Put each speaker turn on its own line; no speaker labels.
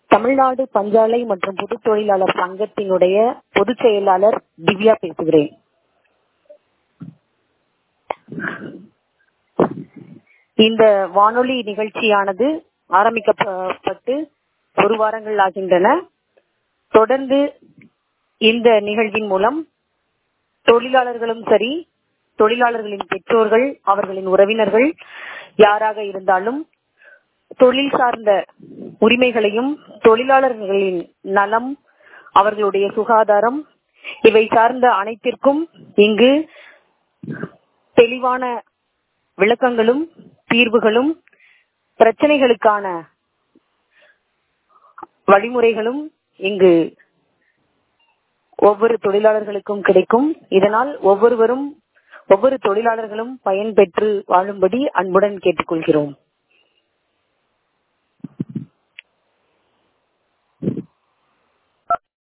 தமிழ்நாடு பஞ்சாலை மற்றும் பொது தொழிலாளர் சங்கத்தினுடைய பொதுச் செயலாளர் திவ்யா பேசுகிறேன் இந்த வானொலி நிகழ்ச்சியானது ஆரம்பிக்கப்பட்டு ஒரு வாரங்கள் ஆகின்றன தொடர்ந்து இந்த நிகழ்வின் மூலம் தொழிலாளர்களும் சரி தொழிலாளர்களின் பெற்றோர்கள் அவர்களின் உறவினர்கள் யாராக இருந்தாலும் தொழில் சார்ந்த உரிமைகளையும் தொழிலாளர்களின் நலம் அவர்களுடைய சுகாதாரம் இவை சார்ந்த அனைத்திற்கும் இங்கு தெளிவான விளக்கங்களும் தீர்வுகளும் பிரச்சனைகளுக்கான வழிமுறைகளும் இங்கு ஒவ்வொரு தொழிலாளர்களுக்கும் கிடைக்கும் இதனால் ஒவ்வொருவரும் ஒவ்வொரு தொழிலாளர்களும் பயன்பெற்று வாழும்படி அன்புடன் கேட்டுக்கொள்கிறோம்